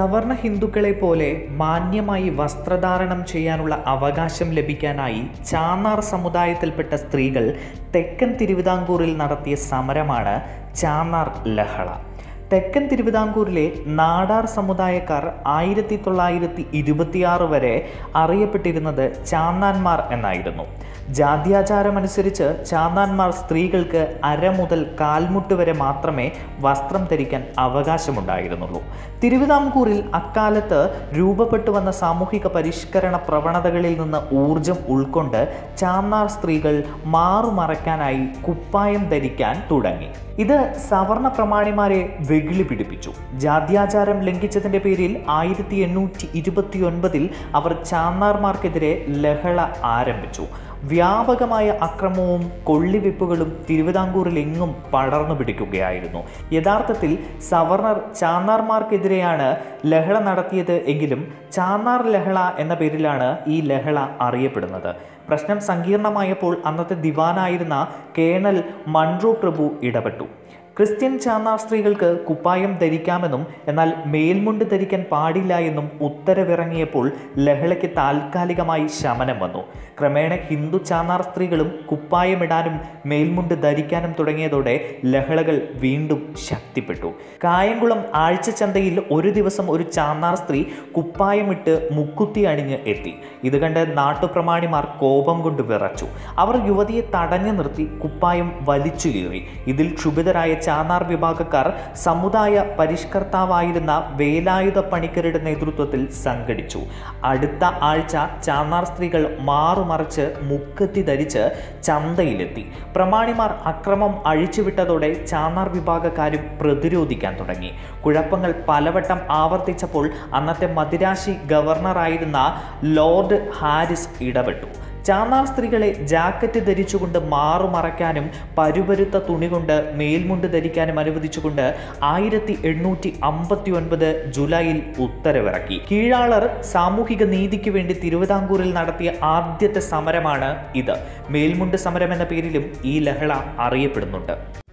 സവർണ ഹിന്ദുക്കളെ പോലെ മാന്യമായി വസ്ത്രധാരണം ചെയ്യാനുള്ള അവകാശം ലഭിക്കാനായി ചാന്നാർ സമുദായത്തിൽപ്പെട്ട സ്ത്രീകൾ തെക്കൻ തിരുവിതാംകൂറിൽ നടത്തിയ സമരമാണ് ചാന്നാർ ലഹള തെക്കൻ തിരുവിതാംകൂറിലെ നാടാർ സമുദായക്കാർ ആയിരത്തി തൊള്ളായിരത്തി ഇരുപത്തിയാറ് വരെ അറിയപ്പെട്ടിരുന്നത് ചാന്നാന്മാർ എന്നായിരുന്നു ജാത്യാചാരമനുസരിച്ച് ചാന്നാന്മാർ സ്ത്രീകൾക്ക് അര മുതൽ കാൽമുട്ട് വരെ മാത്രമേ വസ്ത്രം ധരിക്കാൻ അവകാശമുണ്ടായിരുന്നുള്ളൂ തിരുവിതാംകൂറിൽ അക്കാലത്ത് രൂപപ്പെട്ടു വന്ന സാമൂഹിക പരിഷ്കരണ പ്രവണതകളിൽ നിന്ന് ഊർജം ഉൾക്കൊണ്ട് ചാന്നാർ സ്ത്രീകൾ മാറുമറയ്ക്കാനായി കുപ്പായം ധരിക്കാൻ തുടങ്ങി ഇത് സവർണ പ്രമാണിമാരെ വെകിളി പിടിപ്പിച്ചു ജാത്യാചാരം ലംഘിച്ചതിൻ്റെ പേരിൽ ആയിരത്തി എണ്ണൂറ്റി ഇരുപത്തി ഒൻപതിൽ അവർ ചാന്നാർമാർക്കെതിരെ ലഹള ആരംഭിച്ചു വ്യാപകമായ അക്രമവും കൊള്ളിവെപ്പുകളും തിരുവിതാംകൂറിൽ എങ്ങും പടർന്നു പിടിക്കുകയായിരുന്നു യഥാർത്ഥത്തിൽ സവർണർ ചാന്നാർമാർക്കെതിരെയാണ് ലഹള നടത്തിയത് എങ്കിലും ചാന്നാർ ലഹള എന്ന പേരിലാണ് ഈ ലഹള അറിയപ്പെടുന്നത് പ്രശ്നം സങ്കീർണമായപ്പോൾ അന്നത്തെ ദിവാനായിരുന്ന കേണൽ മൺട്രോ പ്രഭു ഇടപെട്ടു ക്രിസ്ത്യൻ ചാന്നാർ സ്ത്രീകൾക്ക് കുപ്പായം ധരിക്കാമെന്നും എന്നാൽ മേൽമുണ്ട് ധരിക്കാൻ പാടില്ല എന്നും ഉത്തരവിറങ്ങിയപ്പോൾ ലഹളയ്ക്ക് താൽക്കാലികമായി ശമനം വന്നു ക്രമേണ ഹിന്ദു ചാന്നാർ സ്ത്രീകളും കുപ്പായമിടാനും മേൽമുണ്ട് ധരിക്കാനും തുടങ്ങിയതോടെ ലഹളകൾ വീണ്ടും ശക്തിപ്പെട്ടു കായംകുളം ആഴ്ചച്ചന്തയിൽ ഒരു ദിവസം ഒരു ചാന്നാർ സ്ത്രീ കുപ്പായമിട്ട് മുക്കുത്തി അണിഞ്ഞ് എത്തി ഇത് കണ്ട് നാട്ടുപ്രമാണിമാർ കോപം കൊണ്ട് വിറച്ചു അവർ യുവതിയെ തടഞ്ഞു നിർത്തി കുപ്പായം വലിച്ചു കീറി ഇതിൽ ക്ഷുഭിതരായ ചാന്നാർ വിഭാഗക്കാർ സമുദായ പരിഷ്കർത്താവായിരുന്ന വേലായുധ പണിക്കരുടെ നേതൃത്വത്തിൽ സംഘടിച്ചു അടുത്ത ആഴ്ച ചാന്നാർ സ്ത്രീകൾ മാറുമറിച്ച് മുക്കത്തി ധരിച്ച് ചന്തയിലെത്തി പ്രമാണിമാർ അക്രമം അഴിച്ചുവിട്ടതോടെ ചാന്നാർ വിഭാഗക്കാരും പ്രതിരോധിക്കാൻ തുടങ്ങി കുഴപ്പങ്ങൾ പലവട്ടം ആവർത്തിച്ചപ്പോൾ അന്നത്തെ മദിരാശി ഗവർണറായിരുന്ന ലോർഡ് ഹാരിസ് ഇടപെട്ടു ചാന്നാർ സ്ത്രീകളെ ജാക്കറ്റ് ധരിച്ചുകൊണ്ട് മാറുമറയ്ക്കാനും പരുപരുത്ത തുണി കൊണ്ട് മേൽമുണ്ട് ധരിക്കാനും അനുവദിച്ചുകൊണ്ട് ആയിരത്തി എണ്ണൂറ്റി അമ്പത്തി ഒൻപത് ജൂലൈയിൽ ഉത്തരവിറക്കി കീഴാളർ സാമൂഹിക നീതിക്ക് വേണ്ടി തിരുവിതാംകൂറിൽ നടത്തിയ ആദ്യത്തെ സമരമാണ് ഇത് മേൽമുണ്ട് സമരം എന്ന പേരിലും ഈ ലഹള അറിയപ്പെടുന്നുണ്ട്